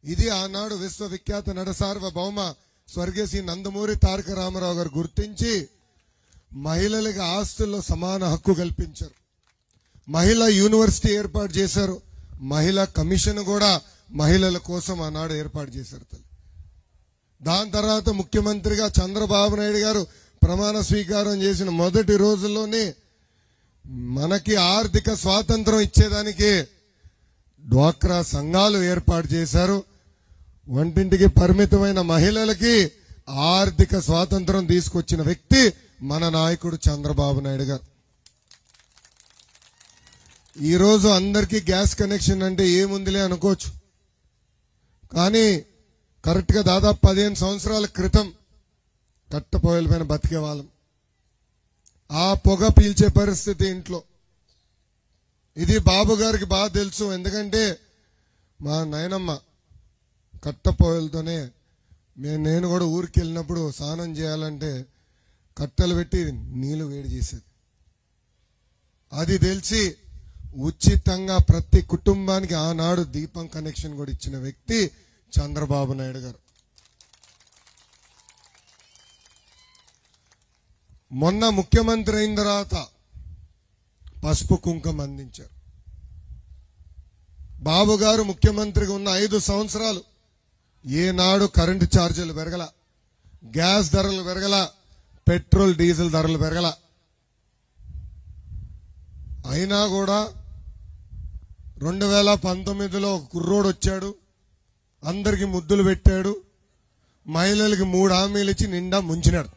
ఇది ఆనాడు విశ్వవిఖ్యాత నట సార్వభౌమ స్వర్గీయ శ్రీ నందమూరి తారక రామారావు గారు గుర్తించి మహిళలకు ఆస్తుల్లో సమాన హక్కు కల్పించారు మహిళా యూనివర్సిటీ ఏర్పాటు చేశారు మహిళా కమిషన్ కూడా మహిళల కోసం ఆనాడు ఏర్పాటు చేశారు తల్లి దాని తర్వాత ముఖ్యమంత్రిగా చంద్రబాబు నాయుడు గారు ప్రమాణ స్వీకారం చేసిన మొదటి రోజుల్లోనే మనకి ఆర్థిక స్వాతంత్రం ఇచ్చేదానికి డ్వాక్రా సంఘాలు ఏర్పాటు చేశారు వంటింటికి పరిమితమైన మహిళలకి ఆర్థిక స్వాతంత్రం తీసుకొచ్చిన వ్యక్తి మన నాయకుడు చంద్రబాబు నాయుడు గారు ఈరోజు అందరికీ గ్యాస్ కనెక్షన్ అంటే ఏముందిలే అనుకోవచ్చు కానీ కరెక్ట్గా దాదాపు పదిహేను సంవత్సరాల క్రితం కట్టపోయల పైన బతికే వాళ్ళం ఆ పొగ పీల్చే పరిస్థితి ఇంట్లో ఇది బాబు గారికి బాగా తెలుసు ఎందుకంటే మా నాయనమ్మ కట్టపోయలతోనే మేము నేను కూడా ఊరికి వెళ్ళినప్పుడు స్నానం చేయాలంటే కట్టెలు పెట్టి నీళ్లు వేడి చేసేది అది తెలిసి ఉచితంగా ప్రతి కుటుంబానికి ఆనాడు దీపం కనెక్షన్ కూడా ఇచ్చిన వ్యక్తి చంద్రబాబు నాయుడు గారు మొన్న ముఖ్యమంత్రి అయిన తర్వాత పసుపు కుంకం అందించారు బాబు గారు ముఖ్యమంత్రిగా ఉన్న ఐదు సంవత్సరాలు ఏనాడు కరెంటు ఛార్జీలు పెరగల గ్యాస్ ధరలు పెరగల పెట్రోల్ డీజిల్ ధరలు పెరగల అయినా కూడా రెండు వేల పంతొమ్మిదిలో ఒక కుర్రోడు వచ్చాడు అందరికి ముద్దులు పెట్టాడు మహిళలకి మూడు హామీలు ఇచ్చి నిండా ముంచినాడు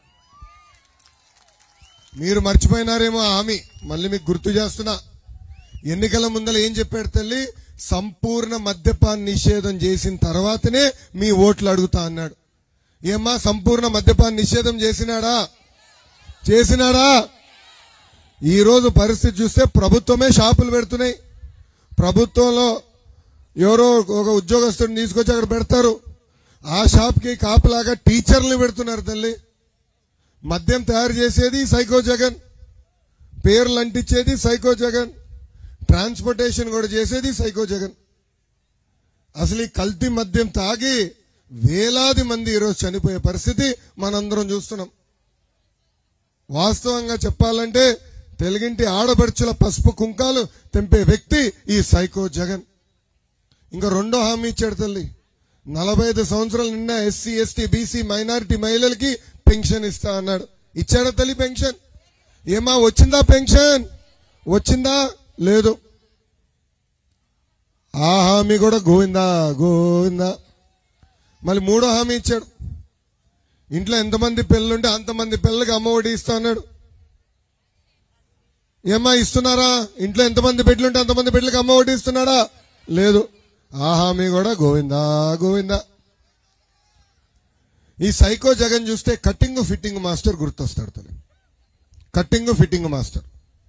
మీరు మర్చిపోయినారేమో ఆ హామీ మళ్ళీ మీకు గుర్తు చేస్తున్నా ఎన్నికల ముందర ఏం చెప్పాడు తల్లి సంపూర్ణ మద్యపాన్ నిషేధం చేసిన తర్వాతనే మీ ఓట్లు అడుగుతా అన్నాడు ఏమ్మా సంపూర్ణ మద్యపాన్ నిషేధం చేసినాడా చేసినాడా ఈ రోజు పరిస్థితి చూస్తే ప్రభుత్వమే షాపులు పెడుతున్నాయి ప్రభుత్వంలో ఎవరో ఒక ఉద్యోగస్తుడిని తీసుకొచ్చి అక్కడ పెడతారు ఆ షాప్కి కాపలాగా టీచర్లు పెడుతున్నారు తల్లి మద్యం తయారు చేసేది సైకో జగన్ పేర్లు అంటించేది సైకో జగన్ ట్రాన్స్పోర్టేషన్ కూడా చేసేది సైకో జగన్ అసలు ఈ కల్తీ మద్యం తాగి వేలాది మంది ఈరోజు చనిపోయే పరిస్థితి మనందరం చూస్తున్నాం వాస్తవంగా చెప్పాలంటే తెలుగింటి ఆడపడుచుల పసుపు కుంకాలు తెంపే వ్యక్తి ఈ సైకో జగన్ ఇంకా రెండో హామీ ఇచ్చాడు తల్లి నలభై ఐదు సంవత్సరాలు నిన్న ఎస్సీ ఎస్టీ బీసీ మైనారిటీ మహిళలకి పెన్షన్ ఇస్తా అన్నాడు ఇచ్చాడా తల్లి పెన్షన్ ఏమా వచ్చిందా పెన్షన్ వచ్చిందా లేదు ఆ హామీ కూడా గోవిందా గోవిందా మళ్ళీ మూడో హామీ ఇచ్చాడు ఇంట్లో ఎంతమంది పిల్లలుంటే అంతమంది పిల్లలకి అమ్మ ఒడి ఇస్తా అన్నాడు ఏమ్మా ఇస్తున్నారా ఇంట్లో ఎంతమంది బిడ్డలుంటే అంతమంది బిడ్డలకి అమ్మ ఒడి ఇస్తున్నాడా లేదు ఆ హామీ కూడా గోవిందా గోవిందా ఈ సైకో జగన్ చూస్తే కటింగ్ ఫిట్టింగ్ మాస్టర్ గుర్తొస్తాడు తల్లి కటింగ్ ఫిట్టింగ్ మాస్టర్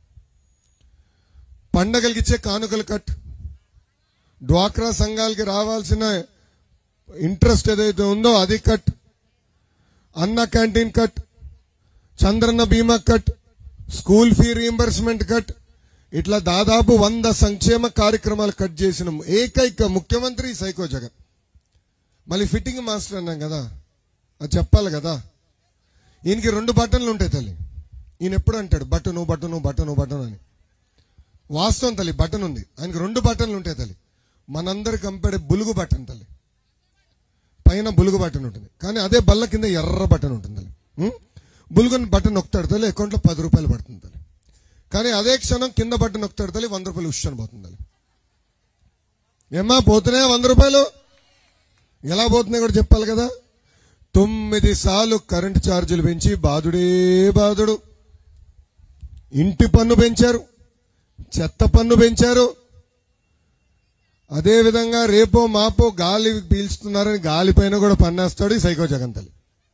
పండగలకి ఇచ్చే కానుకలు కట్ డ్వాక్రా సంఘాలకి రావాల్సిన ఇంట్రెస్ట్ ఏదైతే ఉందో అది కట్ అన్న canteen cut Chandranna Bima cut school fee reimbursement cut ఇట్లా దాదాపు వంద సంక్షేమ కార్యక్రమాలు కట్ చేసిన ఏకైక ముఖ్యమంత్రి సైకో జగన్ మళ్ళీ ఫిట్టింగ్ మాస్టర్ అన్నాం కదా అది చెప్పాలి కదా ఈయనకి రెండు బటన్లు ఉంటాయి తల్లి ఈయన ఎప్పుడు అంటాడు బటను బటను బటను బటను అని వాస్తవం తల్లి బటన్ ఉంది ఆయనకి రెండు బటన్లు ఉంటాయి తల్లి మనందరి కంపెడే బులుగు బటన్ తల్లి పైన బులుగు బటన్ ఉంటుంది కానీ అదే బల్ల కింద ఎర్ర బటన్ ఉంటుంది తల్లి ఉం? బులుగుని బటన్ నొక్కుతాడు తల్లి అకౌంట్లో పది రూపాయలు పడుతుంది తల్లి కానీ అదే క్షణం కింద బటన్ నొక్కుతాడు తల్లి వంద రూపాయలు ఉష్ అని పోతుంది తల్లి ఏమ్మా పోతున్నాయా వంద రూపాయలు ఎలా పోతున్నాయి కూడా చెప్పాలి కదా తొమ్మిది సార్లు కరెంటు ఛార్జీలు పెంచి బాధుడే బాధుడు ఇంటి పన్ను పెంచారు చెత్త పన్ను పెంచారు అదేవిధంగా రేపో మాపో గాలి పీల్చుతున్నారని గాలి పైన కూడా పన్నేస్తాడు ఈ సైకో జగన్ తల్లి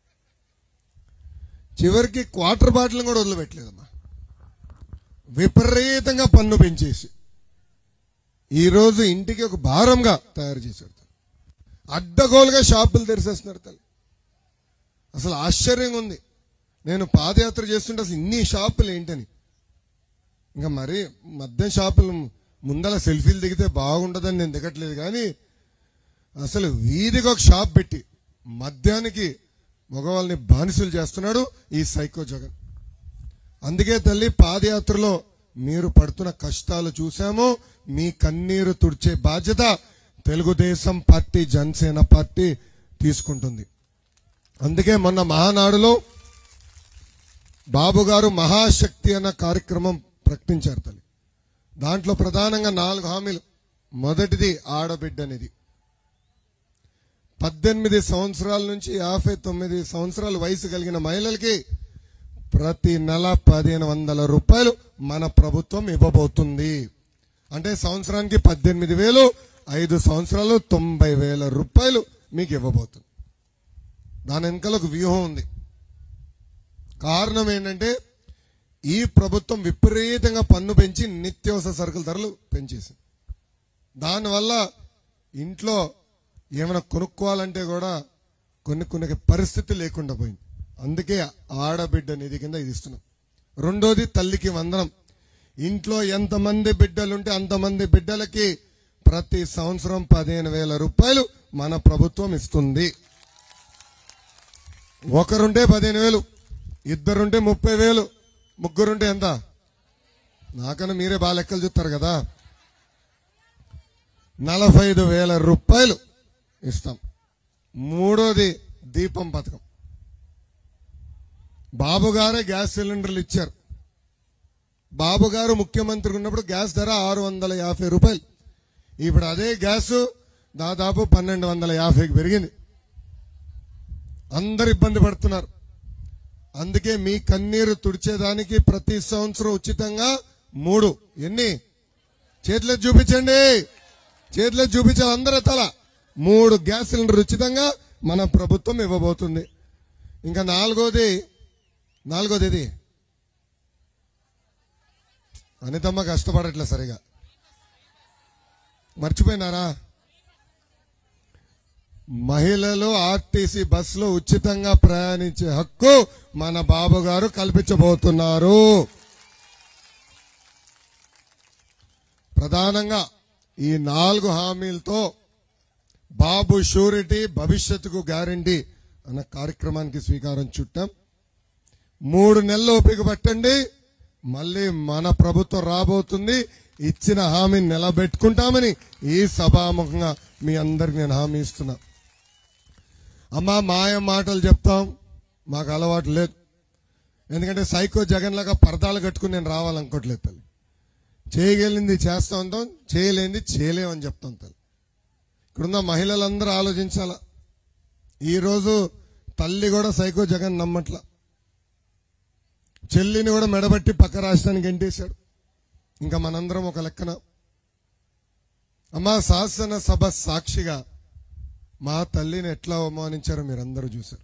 చివరికి క్వార్టర్ బాటిల్ కూడా వదిలిపెట్టలేదమ్మా విపరీతంగా పన్ను పెంచేసి ఈరోజు ఇంటికి ఒక భారంగా తయారు చేశాడు అడ్డగోలుగా షాపులు తెరిసేస్తున్నారు తల్లి అసలు ఆశ్చర్యంగా ఉంది నేను పాదయాత్ర చేస్తుంటే అసలు ఇన్ని షాపులు ఏంటని ఇంకా మరి మద్యం షాపులు ముందల సెల్ఫీలు దిగితే బాగుండదని నేను దిగట్లేదు కానీ అసలు వీధికి ఒక షాప్ పెట్టి మద్యానికి మగవాళ్ళని బానిసలు చేస్తున్నాడు ఈ సైకో జగన్ అందుకే తల్లి పాదయాత్రలో మీరు పడుతున్న కష్టాలు చూసాము మీ కన్నీరు తుడిచే బాధ్యత తెలుగుదేశం పార్టీ జనసేన పార్టీ తీసుకుంటుంది అందుకే మొన్న మహానాడులో బాబు గారు మహాశక్తి అన్న కార్యక్రమం ప్రకటించారు తల్లి దాంట్లో ప్రధానంగా నాలుగు హామీలు మొదటిది ఆడబిడ్డ అనేది పద్దెనిమిది సంవత్సరాల నుంచి యాభై తొమ్మిది సంవత్సరాల వయసు కలిగిన మహిళలకి ప్రతి నెల పదిహేను వందల రూపాయలు మన ప్రభుత్వం ఇవ్వబోతుంది అంటే సంవత్సరానికి పద్దెనిమిది వేలు ఐదు సంవత్సరాలు తొంభై వేల రూపాయలు మీకు ఇవ్వబోతుంది దాని వెనకాల ఒక వ్యూహం ఉంది కారణం ఏంటంటే ఈ ప్రభుత్వం విపరీతంగా పన్ను పెంచి నిత్యావసర సరుకుల ధరలు పెంచేసింది దానివల్ల ఇంట్లో ఏమైనా కొనుక్కోవాలంటే కూడా కొన్ని కొన్ని పరిస్థితి లేకుండా పోయింది అందుకే ఆడబిడ్డ నిధి కింద ఇది ఇస్తున్నాం రెండోది తల్లికి వందనం ఇంట్లో ఎంతమంది బిడ్డలుంటే అంతమంది బిడ్డలకి ప్రతి సంవత్సరం పదిహేను వేల రూపాయలు మన ప్రభుత్వం ఇస్తుంది ఒకరుంటే పదిహేను వేలు ఇద్దరుంటే ముప్పై వేలు ముగ్గురుంటే ఎంత నాకన్నా మీరే బాగా లెక్కలు చూస్తారు కదా నలభై ఐదు వేల రూపాయలు ఇస్తాం మూడోది దీపం పథకం బాబు గారే గ్యాస్ సిలిండర్లు ఇచ్చారు బాబు గారు ముఖ్యమంత్రి ఉన్నప్పుడు గ్యాస్ ధర ఆరు వందల యాభై రూపాయలు ఇప్పుడు అదే గ్యాస్ దాదాపు పన్నెండు వందల యాభైకి పెరిగింది అందరు ఇబ్బంది పడుతున్నారు అందుకే మీ కన్నీరు తుడిచేదానికి ప్రతి సంవత్సరం ఉచితంగా మూడు ఎన్ని చేతిలో చూపించండి చేతిలో చూపించాలి అందరూ తల మూడు గ్యాస్ సిలిండర్ ఉచితంగా మన ప్రభుత్వం ఇవ్వబోతుంది ఇంకా నాలుగోది నాలుగోది ఇది అనితమ్మ కష్టపడట్లే సరిగా మర్చిపోయినారా మహిళలు ఆర్టీసీ బస్సులో ఉచితంగా ప్రయాణించే హక్కు మన బాబు గారు కల్పించబోతున్నారు ప్రధానంగా ఈ నాలుగు హామీలతో బాబు షూరిటీ భవిష్యత్తుకు గ్యారంటీ అన్న కార్యక్రమానికి స్వీకారం చుట్టాం మూడు నెలలు ఓపిక పట్టండి మళ్ళీ మన ప్రభుత్వం రాబోతుంది ఇచ్చిన హామీని నిలబెట్టుకుంటామని ఈ సభాముఖంగా మీ అందరికి నేను హామీ ఇస్తున్నా అమ్మా మాయ మాటలు చెప్తాం మాకు అలవాటు లేదు ఎందుకంటే సైకో జగన్ లాగా పరదాలు కట్టుకుని నేను రావాలనుకోవట్లేదు తల్లి చేయగలిగింది చేస్తా ఉంటాం చేయలేనిది చేయలేమని చెప్తాం తల్లి ఇక్కడున్న మహిళలందరూ ఆలోచించాలా ఈరోజు తల్లి కూడా సైకో జగన్ నమ్మట్ల చెల్లిని కూడా మెడబట్టి పక్క రాష్ట్రానికి ఎంటేశాడు ఇంకా మనందరం ఒక లెక్కన అమ్మా శాసన సభ సాక్షిగా మా తల్లిని ఎట్లా అవమానించారో మీరందరూ చూశారు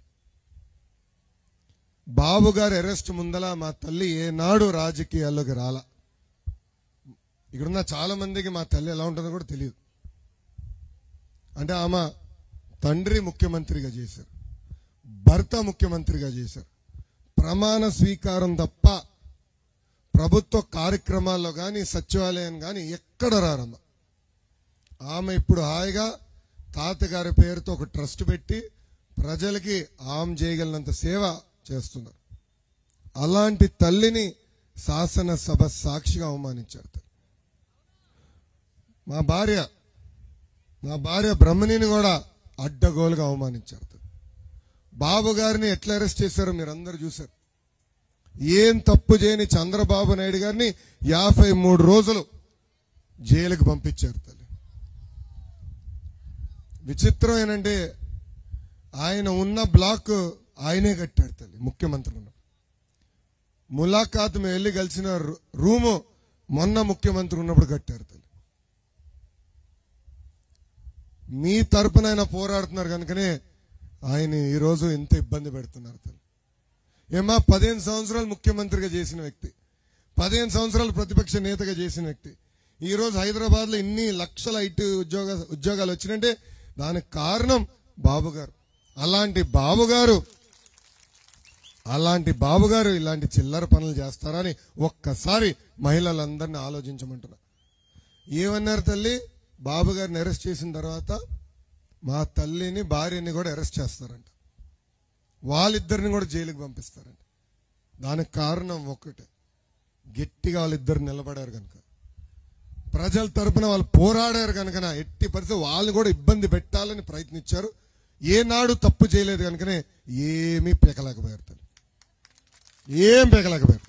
బాబు గారి అరెస్ట్ ముందల మా తల్లి ఏనాడు రాజకీయాల్లోకి రాలా ఇక్కడున్న చాలా మందికి మా తల్లి ఎలా ఉంటుందో కూడా తెలియదు అంటే ఆమె తండ్రి ముఖ్యమంత్రిగా చేశారు భర్త ముఖ్యమంత్రిగా చేశారు ప్రమాణ స్వీకారం తప్ప ప్రభుత్వ కార్యక్రమాల్లో కానీ సచివాలయం కానీ ఎక్కడ రారమ్మ ఆమె ఇప్పుడు హాయిగా తాతగారి పేరుతో ఒక ట్రస్ట్ పెట్టి ప్రజలకి ఆమె చేయగలిగినంత సేవ చేస్తున్నారు అలాంటి తల్లిని శాసనసభ సాక్షిగా అవమానించారు తల్లి. మా భార్య మా భార్య బ్రహ్మణిని కూడా అడ్డగోలుగా అవమానించారు తల్లి. బాబు గారిని ఎట్లా అరెస్ట్ చేశారో మీరందరూ చూశారు ఏం తప్పు చేయని చంద్రబాబు నాయుడు గారిని యాభై మూడు రోజులు జైలుకి పంపించారు తల్లి విచిత్రం ఏంటంటే ఆయన ఉన్న బ్లాక్ ఆయనే కట్టాడు తల్లి ముఖ్యమంత్రి ఉన్నప్పుడు ములాఖాత్ మేము వెళ్ళి కలిసిన రూ- రూము మొన్న ముఖ్యమంత్రి ఉన్నప్పుడు కట్టారు తల్లి మీ తరపున ఆయన పోరాడుతున్నారు కనుకనే ఆయన ఈరోజు ఎంత ఇబ్బంది పెడుతున్నారు తల్లి ఏమా పదిహేను సంవత్సరాలు ముఖ్యమంత్రిగా చేసిన వ్యక్తి పదిహేను సంవత్సరాలు ప్రతిపక్ష నేతగా చేసిన వ్యక్తి ఈ రోజు హైదరాబాద్ లో ఇన్ని లక్షల ఐటీ ఉద్యోగ ఉద్యోగాలు వచ్చినంటే దానికి కారణం బాబు గారు అలాంటి బాబు గారు అలాంటి బాబు గారు ఇలాంటి చిల్లర పనులు చేస్తారని ఒక్కసారి మహిళలందరినీ ఆలోచించమంటున్నా ఏమన్నారు తల్లి బాబు గారిని అరెస్ట్ చేసిన తర్వాత మా తల్లిని భార్యని కూడా అరెస్ట్ చేస్తారంట వాళ్ళిద్దరిని కూడా జైలుకి పంపిస్తారంట దానికి కారణం ఒక్కటే గట్టిగా వాళ్ళిద్దరు నిలబడారు కనుక ప్రజల తరపున వాళ్ళు పోరాడారు కనుక ఎట్టి పరిస్థితి వాళ్ళు కూడా ఇబ్బంది పెట్టాలని ప్రయత్నించారు ఏనాడు తప్పు చేయలేదు కనుకనే ఏమీ పీకలేకపోయారు తల్లి ఏం పీకలేకపోయారు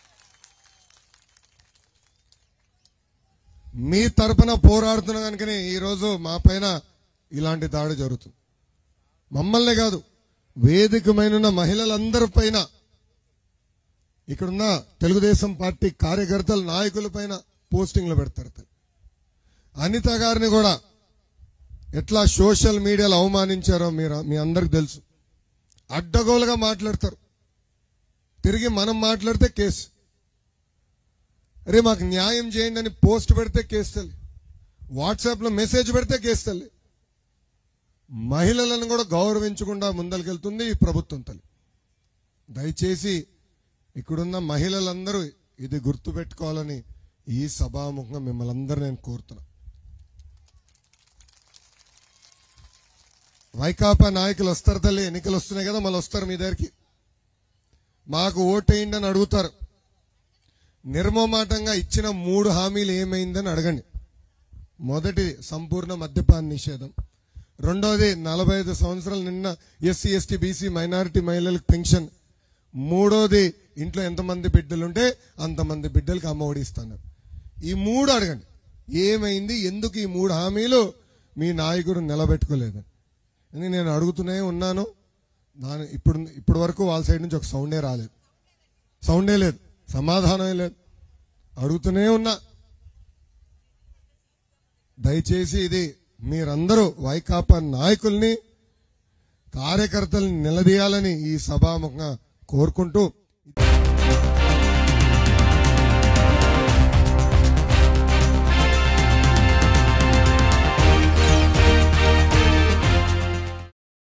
మీ తరపున పోరాడుతున్న కనుకనే ఈరోజు మా పైన ఇలాంటి దాడి జరుగుతుంది మమ్మల్నే కాదు వేదికమైన మహిళలందరి పైన ఇక్కడున్న తెలుగుదేశం పార్టీ కార్యకర్తల నాయకుల పైన పోస్టింగ్లు పెడతారు తల్లి. అనిత గారిని కూడా ఎట్లా సోషల్ మీడియాలో అవమానించారో మీరు మీ అందరికి తెలుసు అడ్డగోలుగా మాట్లాడతారు తిరిగి మనం మాట్లాడితే కేసు అరే మాకు న్యాయం చేయండి అని పోస్ట్ పెడితే కేసు తల్లి వాట్సాప్లో మెసేజ్ పెడితే కేసు తల్లి మహిళలను కూడా గౌరవించకుండా ముందరికెళ్తుంది ఈ ప్రభుత్వం తల్లి దయచేసి ఇక్కడున్న మహిళలందరూ ఇది గుర్తుపెట్టుకోవాలని ఈ సభాముఖంగా మిమ్మల్ని అందరూ నేను కోరుతున్నా వైకాపా నాయకులు వస్తారు తల్లి ఎన్నికలు వస్తున్నాయి కదా మళ్ళీ వస్తారు మీ దగ్గరికి మాకు ఓటేయండి అని అడుగుతారు నిర్మమాటంగా ఇచ్చిన మూడు హామీలు ఏమైందని అడగండి మొదటిది సంపూర్ణ మద్యపాన నిషేధం రెండోది నలభై ఐదు సంవత్సరాలు నిన్న ఎస్సీ ఎస్టీ బీసీ మైనారిటీ మహిళలకు పెన్షన్ మూడోది ఇంట్లో ఎంతమంది బిడ్డలుంటే అంతమంది బిడ్డలకు అమ్మఒడి ఇస్తాను ఈ మూడు అడగండి ఏమైంది ఎందుకు ఈ మూడు హామీలు మీ నాయకుడు నిలబెట్టుకోలేదని అని నేను అడుగుతూనే ఉన్నాను దాని ఇప్పుడు ఇప్పటి వరకు వాళ్ళ సైడ్ నుంచి ఒక సౌండే రాలేదు సౌండే లేదు సమాధానమే లేదు అడుగుతూనే ఉన్నా దయచేసి ఇది మీరందరూ వైకాపా నాయకుల్ని కార్యకర్తల్ని నిలదీయాలని ఈ సభాముఖంగా కోరుకుంటూ